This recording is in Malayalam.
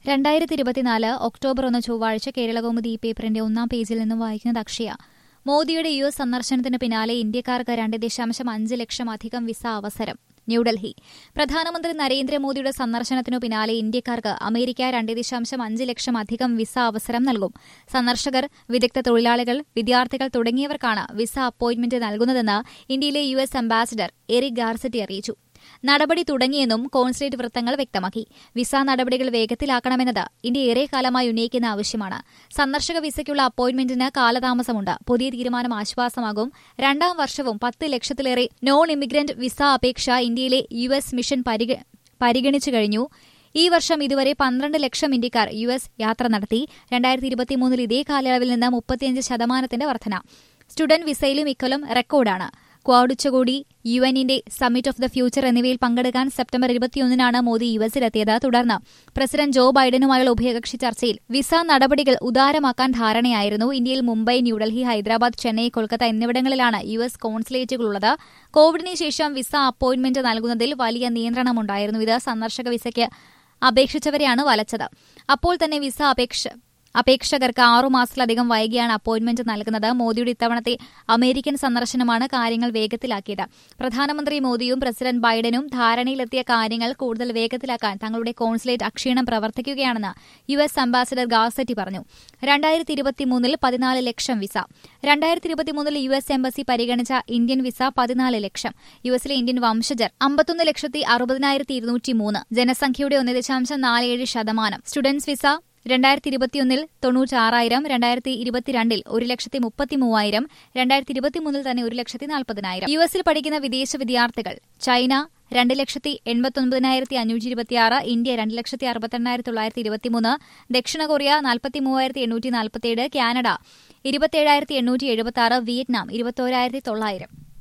രണ്ടായിരത്തി ഇരുപത്തിനാല് ഒക്ടോബർ ഒന്ന് ചൊവ്വാഴ്ച കേരളകൗമുദി ഈ പേപ്പറിന്റെ ഒന്നാം പേജിൽ നിന്നും വായിക്കുന്നത് അക്ഷയ മോദിയുടെ യു എസ് സന്ദർശനത്തിന് പിന്നാലെ ഇന്ത്യക്കാർക്ക് രണ്ട് ദശാംശം അഞ്ച് ലക്ഷം അധികം വിസ അവസരം ന്യൂഡൽഹി പ്രധാനമന്ത്രി നരേന്ദ്രമോദിയുടെ സന്ദർശനത്തിനു പിന്നാലെ ഇന്ത്യക്കാർക്ക് അമേരിക്ക രണ്ട് ദശാംശം അഞ്ച് ലക്ഷം അധികം വിസ അവസരം നൽകും സന്ദർശകർ വിദഗ്ധ തൊഴിലാളികൾ വിദ്യാർത്ഥികൾ തുടങ്ങിയവർക്കാണ് വിസ അപ്പോയിന്റ്മെന്റ് നൽകുന്നതെന്ന് ഇന്ത്യയിലെ U S ambassador Eric Garcetti അറിയിച്ചു നടപടി തുടങ്ങിയെന്നും കോൺസുലേറ്റ് വൃത്തങ്ങൾ വ്യക്തമാക്കി വിസ നടപടികൾ വേഗത്തിലാക്കണമെന്നത് ഇന്ത്യ ഏറെക്കാലമായി ഉന്നയിക്കുന്ന ആവശ്യമാണ് സന്ദർശക വിസയ്ക്കുള്ള അപ്പോയിന്റ്മെന്റിന് കാലതാമസമുണ്ട് പുതിയ തീരുമാനം ആശ്വാസമാകും രണ്ടാം വർഷവും പത്ത് ലക്ഷത്തിലേറെ നോൺ ഇമിഗ്രന്റ് വിസ അപേക്ഷ ഇന്ത്യയിലെ യു എസ് മിഷൻ പരിഗ പരിഗണിച്ചു കഴിഞ്ഞു ഈ വർഷം ഇതുവരെ പന്ത്രണ്ട് ലക്ഷം ഇന്ത്യക്കാർ യു എസ് യാത്ര നടത്തി രണ്ടായിരത്തി ഇരുപത്തിമൂന്നിൽ ഇതേ കാലയളവിൽ നിന്ന് മുപ്പത്തിയഞ്ച് ശതമാനത്തിന്റെ വർധന സ്റ്റുഡന്റ് വിസയിലും ഇക്കൊല്ലം റെക്കോർഡാണ് ക്വാഡ് ഉച്ചകോടി യു എന്നിന്റെ സമ്മിറ്റ് ഓഫ് ദ ഫ്യൂച്ചർ എന്നിവയിൽ പങ്കെടുക്കാൻ സെപ്റ്റംബർ ഇരുപത്തിയൊന്നിനാണ് മോദി യു എസിലെത്തിയത് തുടർന്ന് പ്രസിഡന്റ് ജോ ബൈഡനുമായുള്ള ഉഭയകക്ഷി ചർച്ചയിൽ വിസ നടപടികൾ ഉദാരമാക്കാൻ ധാരണയായിരുന്നു ഇന്ത്യയിൽ മുംബൈ ന്യൂഡൽഹി ഹൈദരാബാദ് ചെന്നൈ കൊൽക്കത്ത എന്നിവിടങ്ങളിലാണ് യു എസ് കോൺസുലേറ്റുകളുള്ളത് കോവിഡിന് ശേഷം വിസ അപ്പോയിന്റ്മെന്റ് നൽകുന്നതിൽ വലിയ നിയന്ത്രണമുണ്ടായിരുന്നു ഇത് സന്ദർശക വിസയ്ക്ക് അപേക്ഷിച്ചവരെയാണ് വലച്ചത് അപ്പോൾ തന്നെ വിസ അപേക്ഷ അപേക്ഷകർക്ക് ആറുമാസത്തിലധികം വൈകിയാണ് അപ്പോയിന്റ്മെന്റ് നൽകുന്നത് മോദിയുടെ ഇത്തവണത്തെ അമേരിക്കൻ സന്ദർശനമാണ് കാര്യങ്ങൾ വേഗത്തിലാക്കിയത് പ്രധാനമന്ത്രി മോദിയും പ്രസിഡന്റ് ബൈഡനും ധാരണയിലെത്തിയ കാര്യങ്ങൾ കൂടുതൽ വേഗത്തിലാക്കാൻ തങ്ങളുടെ കോൺസുലേറ്റ് അക്ഷീണം പ്രവർത്തിക്കുകയാണെന്ന് യു എസ് അംബാസിഡർ ഗാസറ്റി പറഞ്ഞു രണ്ടായിരത്തി ഇരുപത്തിമൂന്നിൽ പതിനാല് ലക്ഷം വിസ രണ്ടായിരത്തി ഇരുപത്തിമൂന്നിൽ യു എസ് എംബസി പരിഗണിച്ച ഇന്ത്യൻ വിസ പതിനാല് ലക്ഷം യു എസിലെ ഇന്ത്യൻ വംശജർ അമ്പത്തൊന്ന് ലക്ഷത്തി അറുപതിനായിരത്തി ഇരുന്നൂറ്റി മൂന്ന് ജനസംഖ്യയുടെ ഒന്ന് ദശാംശം നാല് ഏഴ് ശതമാനം സ്റ്റുഡൻസ് വിസ രണ്ടായിരത്തി ഇരുപത്തിയൊന്നിൽ തൊണ്ണൂറ്റാറായിരം രണ്ടായിരത്തി ഇരുപത്തിരണ്ടിൽ ഒരു ലക്ഷത്തി മുപ്പത്തി മൂവായിരം രണ്ടായിരത്തി ഇരുപത്തിമൂന്നിൽ തന്നെ ഒരു ലക്ഷത്തി നാൽപ്പതിനായിരം യു എസിൽ പഠിക്കുന്ന വിദേശ വിദ്യാർത്ഥികൾ ചൈന രണ്ട് ലക്ഷത്തി എൺപത്തൊൻപതിനായിരത്തി അഞ്ഞൂറ്റി ഇരുപത്തിയാറ് ഇന്ത്യ രണ്ട് ലക്ഷത്തി അറുപത്തെണ്ണായിരത്തി തൊള്ളായിരത്തി ഇരുപത്തിമൂന്ന് ദക്ഷിണ കൊറിയ നാൽപ്പത്തി മൂവായിരത്തി എണ്ണൂറ്റി നാൽപ്പത്തിയേഴ് കാനഡ ഇരുപത്തിയേഴായിരത്തി എണ്ണൂറ്റി എഴുപത്തി ആറ് വിയറ്റ്നാം ഇരുപത്തോരായിരത്തി തൊള്ളായിരം